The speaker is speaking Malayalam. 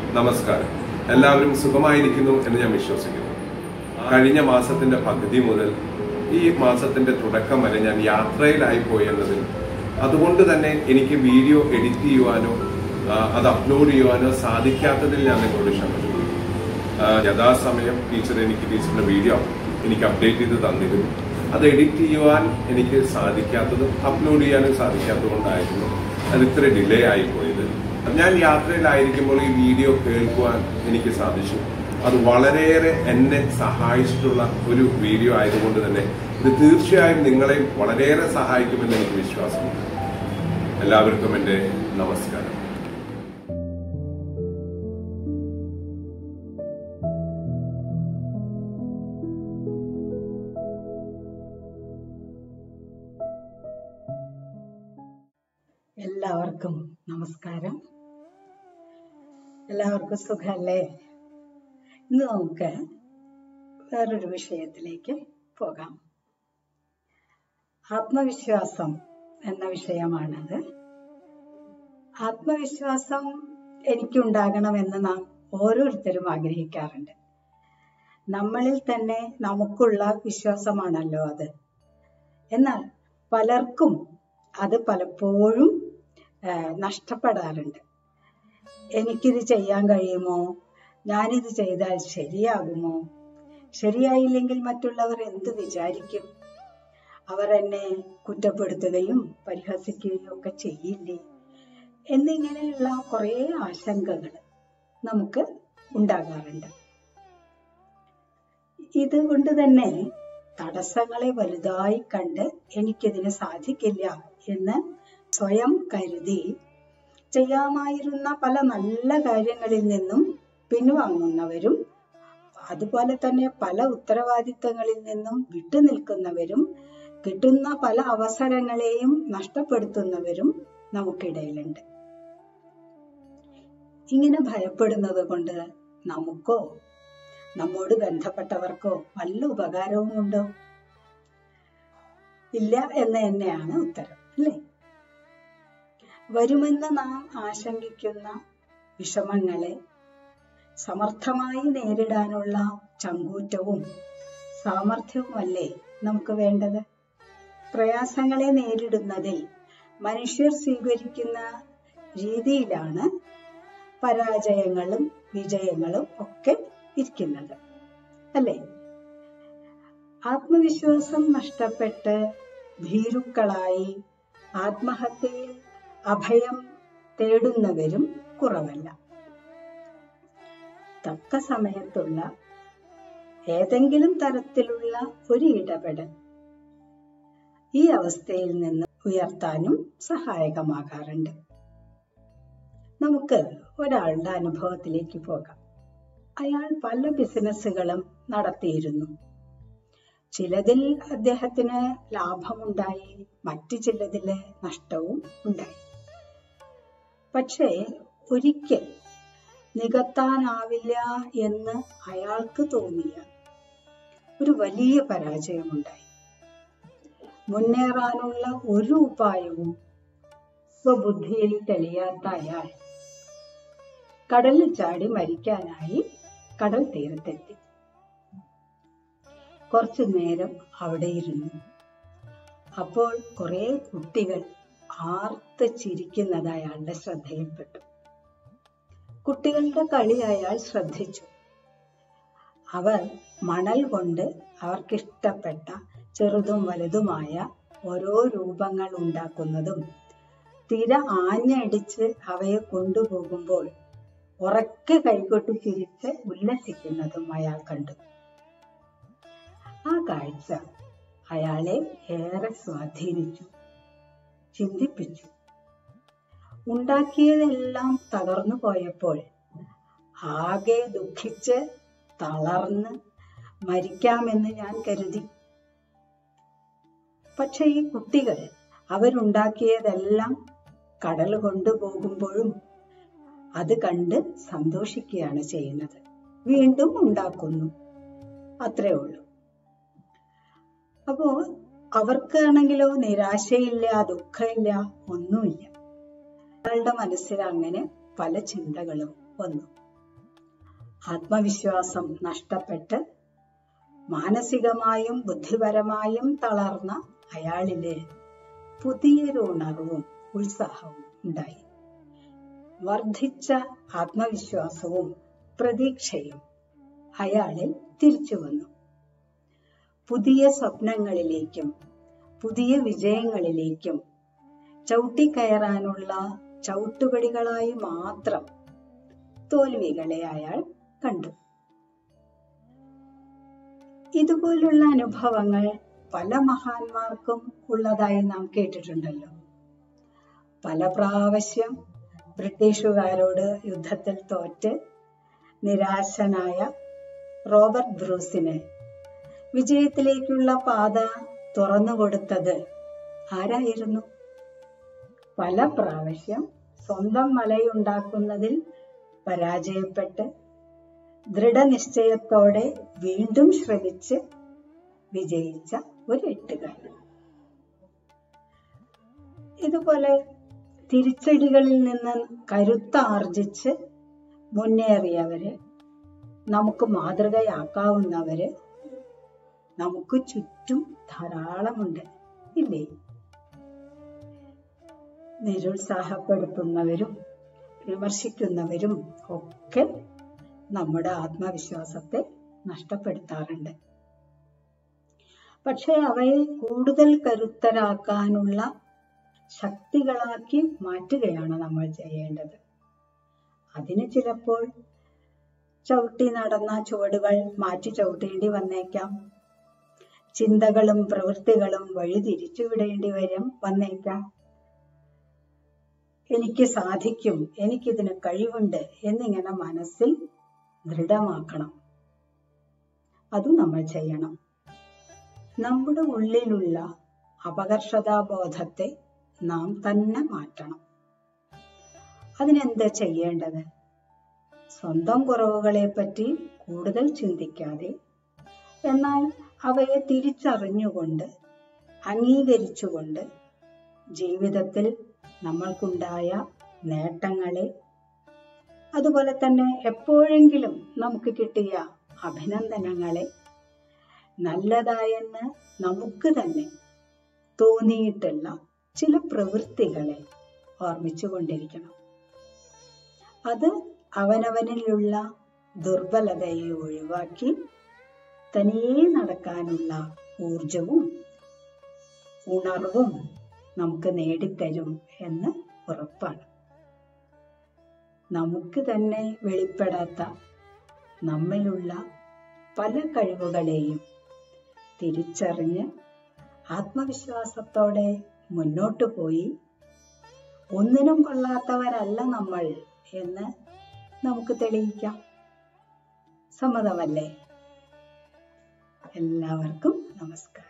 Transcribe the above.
നമസ്കാരം എല്ലാവരും സുഖമായിരിക്കുന്നു എന്ന് ഞാൻ വിശ്വസിക്കുന്നു കഴിഞ്ഞ മാസത്തിന്റെ പകുതി മുതൽ ഈ മാസത്തിന്റെ തുടക്കം വരെ ഞാൻ യാത്രയിലായി പോയി എന്നതിൽ അതുകൊണ്ട് തന്നെ എനിക്ക് വീഡിയോ എഡിറ്റ് ചെയ്യുവാനോ ആ, അത് അപ്ലോഡ് ചെയ്യുവാനോ സാധിക്കാത്തതിൽ ഞാൻ നിങ്ങളോട് ക്ഷമ ചോദിക്കുന്നു ആ, യഥാസമയം ടീച്ചർ എനിക്ക് ടീച്ചറിന്റെ വീഡിയോ എനിക്ക് അപ്ഡേറ്റ് ചെയ്ത് തന്നിരുന്നു അത് എഡിറ്റ് ചെയ്യുവാൻ എനിക്ക് സാധിക്കാത്തതും അപ്ലോഡ് ചെയ്യാനും സാധിക്കാത്തത് കൊണ്ടായിരുന്നു അത് ഇത്ര ഡിലേ ആയി പോയത് ഞാൻ യാത്രയിലായിരിക്കുമ്പോൾ ഈ വീഡിയോ കേൾക്കുവാൻ എനിക്ക് സാധിച്ചു അത് വളരെയേറെ എന്നെ സഹായിച്ചിട്ടുള്ള ഒരു വീഡിയോ ആയതുകൊണ്ട് തന്നെ ഇത് തീർച്ചയായും നിങ്ങളെയും വളരെയേറെ സഹായിക്കുമെന്ന് എനിക്ക് വിശ്വാസമുണ്ട് എല്ലാവർക്കും എൻ്റെ നമസ്കാരം എല്ലാവർക്കും നമസ്കാരം എല്ലാവർക്കും സുഖല്ലേ ഇന്ന് നമുക്ക് വേറൊരു വിഷയത്തിലേക്ക് പോകാം ആത്മവിശ്വാസം എന്ന വിഷയമാണത് ആത്മവിശ്വാസം എനിക്കുണ്ടാകണമെന്ന് നാം ഓരോരുത്തരും ആഗ്രഹിക്കാറുണ്ട് നമ്മളിൽ തന്നെ നമുക്കുള്ള വിശ്വാസമാണല്ലോ അത് എന്നാൽ പലർക്കും അത് പലപ്പോഴും ആ, നഷ്ടപ്പെടാറുണ്ട് എനിക്കിത് ചെയ്യാൻ കഴിയുമോ ഞാനിത് ചെയ്താൽ ശരിയാകുമോ ശരിയായില്ലെങ്കിൽ മറ്റുള്ളവർ എന്ത് വിചാരിക്കും അവർ എന്നെ കുറ്റപ്പെടുത്തുകയും പരിഹസിക്കുകയും ഒക്കെ ചെയ്യില്ലേ എന്നിങ്ങനെയുള്ള കുറേ ആശങ്കകൾ നമുക്ക് ഉണ്ടാകാറുണ്ട് ഇതുകൊണ്ട് തന്നെ തടസ്സങ്ങളെ വലുതായി കണ്ട് എനിക്കിതിന് സാധിക്കില്ല എന്ന് സ്വയം കരുതി ചെയ്യാമായിരുന്ന പല നല്ല കാര്യങ്ങളിൽ നിന്നും പിൻവാങ്ങുന്നവരും അതുപോലെ തന്നെ പല ഉത്തരവാദിത്തങ്ങളിൽ നിന്നും വിട്ടുനിൽക്കുന്നവരും കിട്ടുന്ന പല അവസരങ്ങളെയും നഷ്ടപ്പെടുത്തുന്നവരും നമുക്കിടയിലുണ്ട് ഇങ്ങനെ ഭയപ്പെടുന്നത് കൊണ്ട് നമുക്കോ നമ്മോട് ബന്ധപ്പെട്ടവർക്കോ വല്ല ഉപകാരവും ഉണ്ടോ ഇല്ല എന്ന് തന്നെയാണ് ഉത്തരം അല്ലേ വരുമെന്ന് നാം ആശങ്കിക്കുന്ന വിഷമങ്ങളെ സമർത്ഥമായി നേരിടാനുള്ള ചങ്കൂറ്റവും സാമർഥ്യവുമല്ലേ നമുക്ക് വേണ്ടത് പ്രയാസങ്ങളെ നേരിടുന്നതിൽ മനുഷ്യർ സ്വീകരിക്കുന്ന രീതിയിലാണ് പരാജയങ്ങളും വിജയങ്ങളും ഒക്കെ ഇരിക്കുന്നത് അല്ലേ ആത്മവിശ്വാസം നഷ്ടപ്പെട്ട് ഭീരുക്കളായി ആത്മഹത്യയിൽ അഭയം തേടുന്നവരും കുറവല്ല തക്ക സമയത്തുള്ള ഏതെങ്കിലും തരത്തിലുള്ള ഒരു ഇടപെടൽ ഈ അവസ്ഥയിൽ നിന്ന് ഉയർത്താനും സഹായകമാകാറുണ്ട് നമുക്ക് ഒരാളുടെ അനുഭവത്തിലേക്ക് പോകാം അയാൾ പല ബിസിനസ്സുകളും നടത്തിയിരുന്നു ചിലതിൽ അദ്ദേഹത്തിന് ലാഭമുണ്ടായി മറ്റു ചിലതില് നഷ്ടവും ഉണ്ടായി പക്ഷേ ഒരിക്കൽ നികത്താനാവില്ല എന്ന് അയാൾക്ക് തോന്നിയ ഒരു വലിയ പരാജയമുണ്ടായി മുന്നേറാനുള്ള ഒരു ഉപായവും സ്വബുദ്ധിയിൽ തെളിയാത്ത അയാൾ കടലിൽ ചാടി മരിക്കാനായി കടൽ തീരത്തെത്തി കുറച്ചു നേരം അവിടെ ഇരുന്നു അപ്പോൾ കുറെ കുട്ടികൾ ആർത്ത് ചിരിക്കുന്നത് അയാളുടെ ശ്രദ്ധയിൽപ്പെട്ടു കുട്ടികളുടെ കളി അയാൾ ശ്രദ്ധിച്ചു അവർ മണൽ കൊണ്ട് അവർക്കിഷ്ടപ്പെട്ട ചെറുതും വലുതുമായ ഓരോ രൂപങ്ങൾ ഉണ്ടാക്കുന്നതും തിര ആഞ്ഞടിച്ച് അവയെ കൊണ്ടുപോകുമ്പോൾ ഉറക്കെ കൈകൊട്ടി ചിരിച്ച് ഉല്ലസിക്കുന്നതും അയാൾ കണ്ടു ആ കാഴ്ച അയാളെ ഏറെ സ്വാധീനിച്ചു ചിന്തിപ്പിച്ചു ഉണ്ടാക്കിയതെല്ലാം തകർന്നു പോയപ്പോൾ ആകെ ദുഃഖിച്ച് തളർന്ന് മരിക്കാമെന്ന് ഞാൻ കരുതി പക്ഷെ ഈ കുട്ടികൾ അവരുണ്ടാക്കിയതെല്ലാം കടൽ കൊണ്ടുപോകുമ്പോഴും അത് കണ്ട് സന്തോഷിക്കുകയാണ് ചെയ്യുന്നത് വീണ്ടും ഉണ്ടാക്കുന്നു അത്രേ ഉള്ളൂ അപ്പോ അവർക്കാണെങ്കിലോ നിരാശയില്ല ദുഃഖമില്ല ഒന്നുമില്ല അയാളുടെ മനസ്സിൽ അങ്ങനെ പല ചിന്തകളും വന്നു ആത്മവിശ്വാസം നഷ്ടപ്പെട്ട് മാനസികമായും ബുദ്ധിപരമായും തളർന്ന അയാളില് പുതിയൊരു ഉണർവും ഉത്സാഹവും ഉണ്ടായി വർദ്ധിച്ച ആത്മവിശ്വാസവും പ്രതീക്ഷയും അയാളിൽ തിരിച്ചു വന്നു പുതിയ സ്വപ്നങ്ങളിലേക്കും പുതിയ വിജയങ്ങളിലേക്കും ചവിട്ടിക്കയറാനുള്ള ചവിട്ടുപടികളായി മാത്രം തോൽവികളെ അയാൾ കണ്ടു ഇതുപോലുള്ള അനുഭവങ്ങൾ പല മഹാന്മാർക്കും ഉള്ളതായി നാം കേട്ടിട്ടുണ്ടല്ലോ പല പ്രാവശ്യം ബ്രിട്ടീഷുകാരോട് യുദ്ധത്തിൽ തോറ്റ് നിരാശനായ റോബർട്ട് ബ്രൂസിന് വിജയത്തിലേക്കുള്ള പാത തുറന്നുകൊടുത്തത് ആരായിരുന്നു പല പ്രാവശ്യം സ്വന്തം മലയുണ്ടാക്കുന്നതിൽ പരാജയപ്പെട്ട് ദൃഢനിശ്ചയത്തോടെ വീണ്ടും ശ്രമിച്ച് വിജയിച്ച ഒരു എട്ടുകാരൻ ഇതുപോലെ തിരിച്ചടികളിൽ നിന്ന് കരുത്താർജിച്ച് മുന്നേറിയവര് നമുക്ക് മാതൃകയാക്കാവുന്നവര് നമുക്ക് ചുറ്റും ധാരാളമുണ്ട് ഇല്ലേ നിരുത്സാഹപ്പെടുത്തുന്നവരും വിമർശിക്കുന്നവരും ഒക്കെ നമ്മുടെ ആത്മവിശ്വാസത്തെ നഷ്ടപ്പെടുത്താറുണ്ട് പക്ഷെ അവയെ കൂടുതൽ കരുത്തരാക്കാനുള്ള ശക്തികളാക്കി മാറ്റുകയാണ് നമ്മൾ ചെയ്യേണ്ടത് അതിന് ചിലപ്പോൾ ചവിട്ടി നടന്ന ചുവടുകൾ മാറ്റി ചവിട്ടേണ്ടി വന്നേക്കാം ചിന്തകളും പ്രവൃത്തികളും വഴി തിരിച്ചുവിടേണ്ടി വരും വന്നേക്കാം എനിക്ക് സാധിക്കും എനിക്കിതിന് കഴിവുണ്ട് എന്നിങ്ങനെ മനസ്സിൽ ദൃഢമാക്കണം അതും നമ്മൾ ചെയ്യണം നമ്മുടെ ഉള്ളിലുള്ള അപകർഷതാബോധത്തെ നാം തന്നെ മാറ്റണം അതിനെന്താ ചെയ്യേണ്ടത് സ്വന്തം കുറവുകളെ പറ്റി കൂടുതൽ ചിന്തിക്കാതെ എന്നാൽ അവയെ തിരിച്ചറിഞ്ഞുകൊണ്ട് അംഗീകരിച്ചുകൊണ്ട് ജീവിതത്തിൽ നമ്മൾക്കുണ്ടായ നേട്ടങ്ങളെ അതുപോലെ തന്നെ എപ്പോഴെങ്കിലും നമുക്ക് കിട്ടിയ അഭിനന്ദനങ്ങളെ നല്ലതായെന്ന് നമുക്ക് തന്നെ തോന്നിയിട്ടുള്ള ചില പ്രവൃത്തികളെ ഓർമ്മിച്ചുകൊണ്ടിരിക്കണം അത് അവനവനിലുള്ള ദുർബലതയെ ഒഴിവാക്കി തനിയെ നടക്കാനുള്ള ഊർജവും ഉണർവും നമുക്ക് നേടിത്തരും എന്ന് ഉറപ്പാണ് നമുക്ക് തന്നെ വെളിപ്പെടാത്ത നമ്മിലുള്ള പല കഴിവുകളെയും തിരിച്ചറിഞ്ഞ് ആത്മവിശ്വാസത്തോടെ മുന്നോട്ടു പോയി ഒന്നിനും കൊള്ളാത്തവരല്ല നമ്മൾ എന്ന് നമുക്ക് തെളിയിക്കാം സമ്മതമല്ലേ എല്ലാവർക്കും നമസ്കാരം